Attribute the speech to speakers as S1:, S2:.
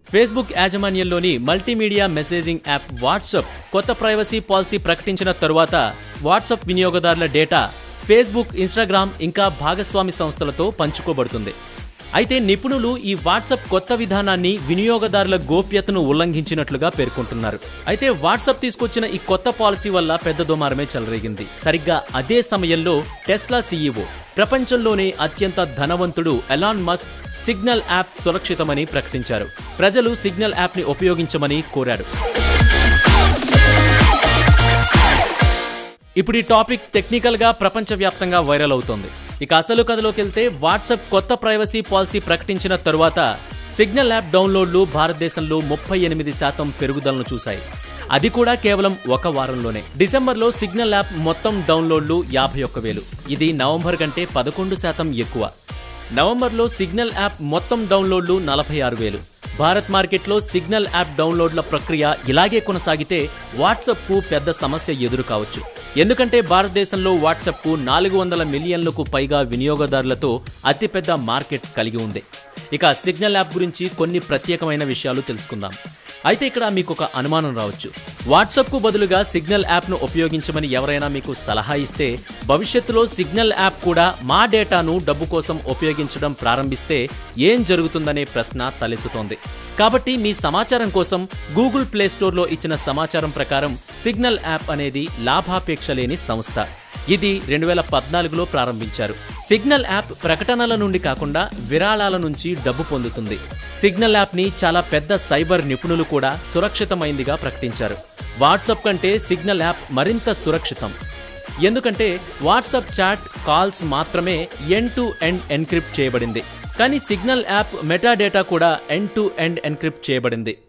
S1: Facebook యాజమాన్యంలోని multimedia messaging app WhatsApp కొత్త privacy policy ప్రకటించిన తరువాత వాట్సాప్ వినియోగదారుల డేటా ఫేస్బుక్ ఇన్స్టాగ్రామ్ ఇంకా భాగస్వామి సంస్థలతో పంచుకోబడుతుంది అయితే నిపుణులు ఈ వాట్సాప్ కొత్త విధానాన్ని వినియోగదారుల గోప్యతను ఉల్లంఘించినట్లుగా పేర్కొంటున్నారు అయితే వాట్సాప్ తీసుకొచ్చిన ఈ కొత్త పాలసీ వల్ల పెద్ద దుమారమే చెలరేగింది సరిగ్గా అదే సమయంలో టెస్లా సీఈఓ ప్రపంచంలోనే అత్యంత ధనవంతుడు ఎలాన్ మస్క్ సిగ్నల్ యాప్ సురక్షితమని ప్రకటించారు ప్రజలు సిగ్నల్ యాప్ని ఉపయోగించమని కోరారు ఇప్పుడు ఈ టాపిక్ టెక్నికల్ గా ప్రపంచవ్యాప్తంగా వైరల్ అవుతోంది ఇక అసలు కథలోకి వెళ్తే వాట్సాప్ కొత్త ప్రైవసీ పాలసీ ప్రకటించిన తరువాత సిగ్నల్ యాప్ డౌన్లోడ్లు భారతదేశంలో ముప్పై ఎనిమిది శాతం పెరుగుదలను చూశాయి అది కూడా కేవలం ఒక వారంలోనే డిసెంబర్లో సిగ్నల్ యాప్ మొత్తం డౌన్లోడ్లు యాభై ఒక్క వేలు ఇది నవంబర్ కంటే పదకొండు శాతం ఎక్కువ నవంబర్లో సిగ్నల్ యాప్ మొత్తం డౌన్లోడ్లు నలభై ఆరు వేలు భారత్ మార్కెట్లో సిగ్నల్ యాప్ డౌన్లోడ్ల ప్రక్రియ ఇలాగే కొనసాగితే వాట్సాప్కు పెద్ద సమస్య ఎదురు కావచ్చు ఎందుకంటే భారతదేశంలో వాట్సాప్కు నాలుగు వందల మిలియన్లకు పైగా వినియోగదారులతో అతిపెద్ద మార్కెట్ కలిగి ఉంది ఇక సిగ్నల్ యాప్ గురించి కొన్ని ప్రత్యేకమైన విషయాలు తెలుసుకుందాం అయితే ఇక్కడ మీకు ఒక అనుమానం రావచ్చు వాట్సాప్కు బదులుగా సిగ్నల్ యాప్ను ఉపయోగించమని ఎవరైనా మీకు సలహా ఇస్తే భవిష్యత్తులో సిగ్నల్ యాప్ కూడా మా డేటాను డబ్బు కోసం ఉపయోగించడం ప్రారంభిస్తే ఏం జరుగుతుందనే ప్రశ్న తలెత్తుతోంది కాబట్టి మీ సమాచారం కోసం గూగుల్ ప్లే స్టోర్లో ఇచ్చిన సమాచారం ప్రకారం సిగ్నల్ యాప్ అనేది లాభాపేక్ష లేని సంస్థ ఇది రెండు వేల పద్నాలుగులో ప్రారంభించారు సిగ్నల్ యాప్ ప్రకటనల నుండి కాకుండా విరాళాల నుంచి డబ్బు పొందుతుంది సిగ్నల్ యాప్ని చాలా పెద్ద సైబర్ నిపుణులు కూడా సురక్షితమైందిగా ప్రకటించారు వాట్సాప్ కంటే సిగ్నల్ యాప్ మరింత సురక్షితం ఎందుకంటే వాట్సాప్ చాట్ కాల్స్ మాత్రమే ఎండ్ టు ఎండ్ ఎన్క్రిప్ట్ చేయబడింది కానీ సిగ్నల్ యాప్ మెటా డేటా కూడా ఎండ్ టు ఎండ్ ఎన్క్రిప్ట్ చేయబడింది